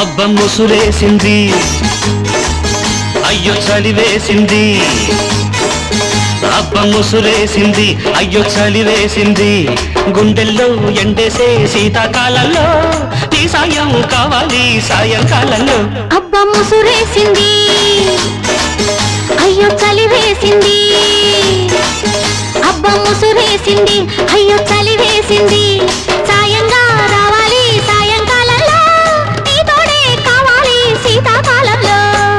అబ్బ ముసురేసింది అయ్యో చలివేసింది అబ్బ ముసురేసింది అయ్యో చలివేసింది గుండెల్లో ఎండేసే శీతాకాలంలో నీ సాయం కావాలి సాయంకాలంలో అబ్బ ముసురేసింది అయ్యో చలి వేసింది అబ్బ ముసురేసింది అయ్యో చలి వేసింది సాయంగా రావాలి సాయంకాలంలో నీ తోడే కావాలి శీతాకాలంలో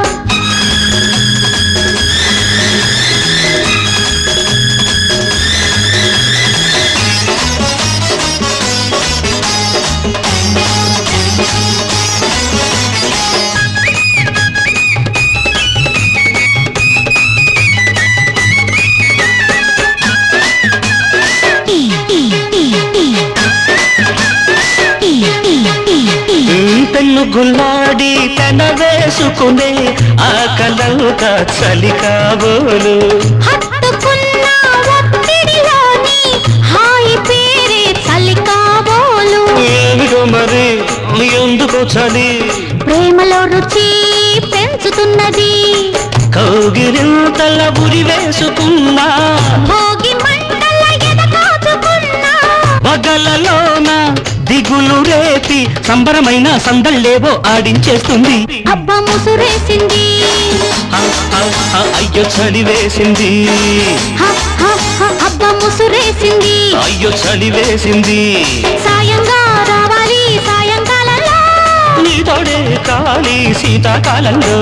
పెన్ను గుల్లాడి తన వేసుకునే ఆ కలంక చలి కాబోలు హత్తుకున్న ఒత్తిడిలోని హాయి పేరే చలి కాబోలు ఏమిటో మరి ఎందుకో చలి ప్రేమలో రుచి పెంచుతున్నది కౌగిరింతల ఉరి వేసుకున్నా భోగి మంటల ఎదకాచుకున్నా పగలలోన దిగులు రేపి సంబరమైన సందళ్ళేవో ఆడించేస్తుంది అబ్బ ముసురేసింది హ, హ, హ, అయ్యో చలి వేసింది హ, హ, హ, అబ్బ ముసురేసింది అయ్యో చలి వేసింది సాయంగా రావాలి సాయంకాలంలో నీతోడే కావాలి శీతాకాలంలో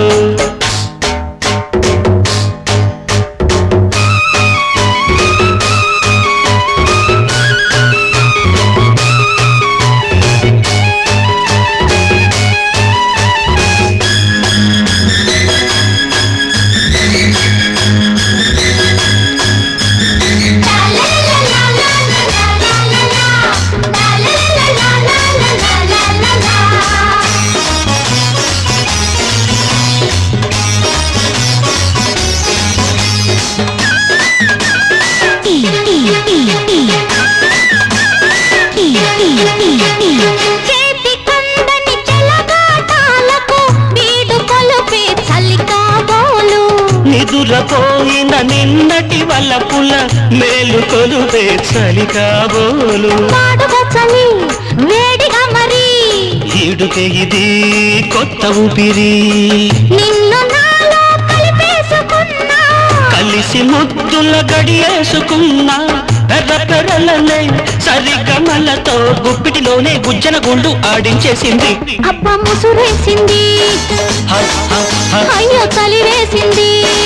చేతి కందని చెలగాటాలకు వీడు కొలుపే చలి కాబోలు నిదురపోయిన నిన్నటి వల్లపుల మేలు కొలుపే చలి కాబోలు పాడుగా చలి వేడిగా మరి ఈడుకే ఇది కొత్త ఊపిరి నిన్ను నాలో కలిపేసుకున్నా కలిసి ముద్దుల గడియేసుకున్నా పెర్రలనే సరిగమలతో గుప్పిటిలోనే గుజ్జన గుండు ఆడించేసింది అబ్బ ముసురేసింది హ, హ, హ, అయ్యో చలి వేసింది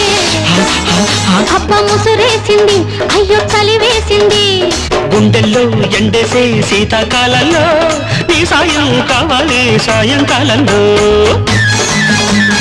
అబ్బ ముసురేసింది అయ్యో చలి వేసింది గుండెల్లో ఎండేసే శీతాకాలంలో నీ సాయం కావాలి సాయంకాలంలో